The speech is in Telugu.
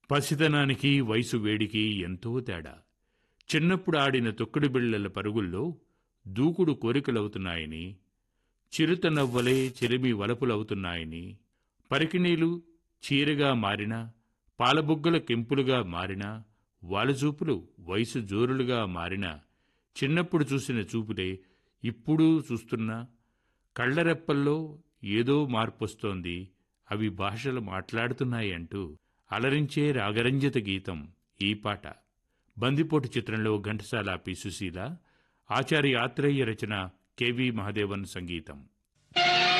పసితనానికి వయసు వేడికి ఎంతో తేడా చిన్నప్పుడు ఆడిన తొక్కుడు బిళ్ళల పరుగుల్లో దూకుడు కోరికలవుతున్నాయని చిరుత నవ్వలే చెలిమి వలపులవుతున్నాయని పరికిణీలు చీరగా మారిన పాలబుగ్గల కెంపులుగా మారిన వాలచూపులు వయసు జోరులుగా మారిన చిన్నప్పుడు చూసిన చూపులే ఇప్పుడు చూస్తున్నా కళ్ళరెప్పల్లో ఏదో మార్పొస్తోంది అవి భాషలు మాట్లాడుతున్నాయి అంటూ అలరించే రాగరంజిత గీతం ఈ పాట బందిపోటు చిత్రంలో ఘంటసాల పి సుశీల ఆచార్య ఆత్రేయ రచన కెవి మహదేవన్ సంగీతం